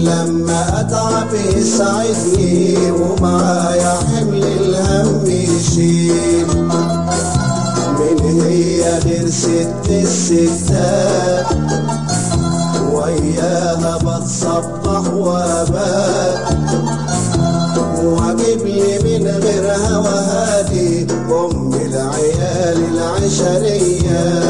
لما اتعب يسعدني ومعايا حمل الهم يشيل من هي غير ست الستات وياها بتصبح وابات واجيب لي من غيرها وهادي ام العيال العشريه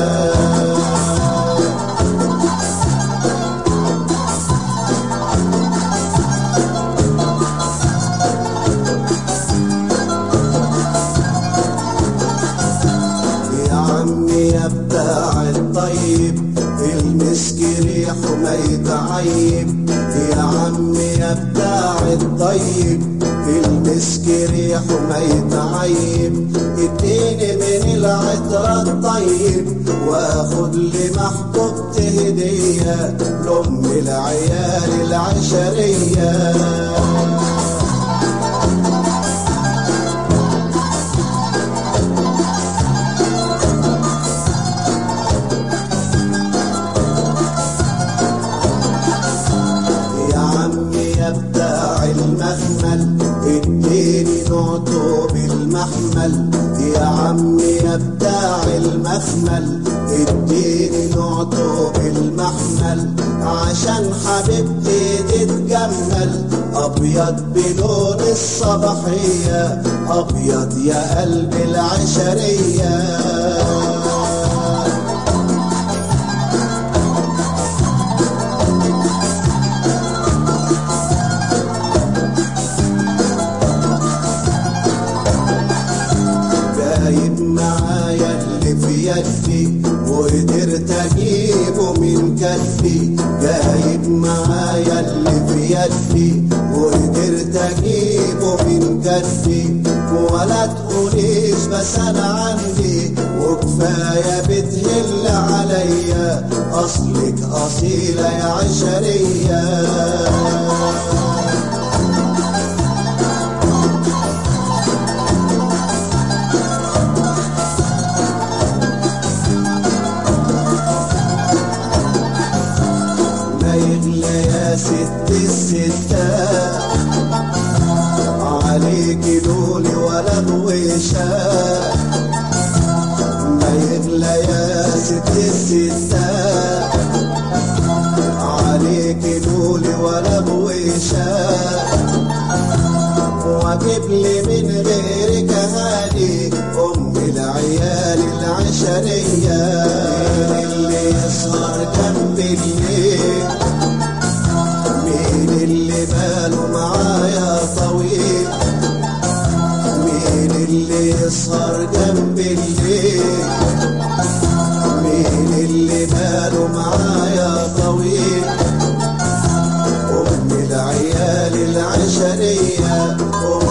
يا عمي يا بتاع الطيب المسك ريحه ما يتعيب يا عمي يا بتاع الطيب المسك ريحه ما يتعيب اديني من العطر الطيب واخد لمحبوبتي هديه لام العيال العشريه يا عمي يا بتاع المخمل اديني نعطه بالمحمل يا عمي يا بتاع المخمل اديني نعطه بالمحمل عشان حبيبتي تتجمل ابيض بلون الصباحيه ابيض يا قلب العشريه جايب معايا اللي في يدي وقدرت اجيبه من كفي جايب معايا اللي في يدي وقدرت اجيبه من كفي ولا تقوليش بس انا عندي وكفايه بتهل عليا اصلك اصيله يا عشريه ما يغلى يا ست الستات عليك لولي ولا غويشات ما يغلى يا ست الستات عليك لولي ولا غويشات واجيب لي من غيرك هادي ام العيال العشريه اللي يسهر جنب الليل مين اللي باله معايا طويل مين اللي يسهر جنب الليل مين اللي باله معايا طويل ام العيال العشريه ام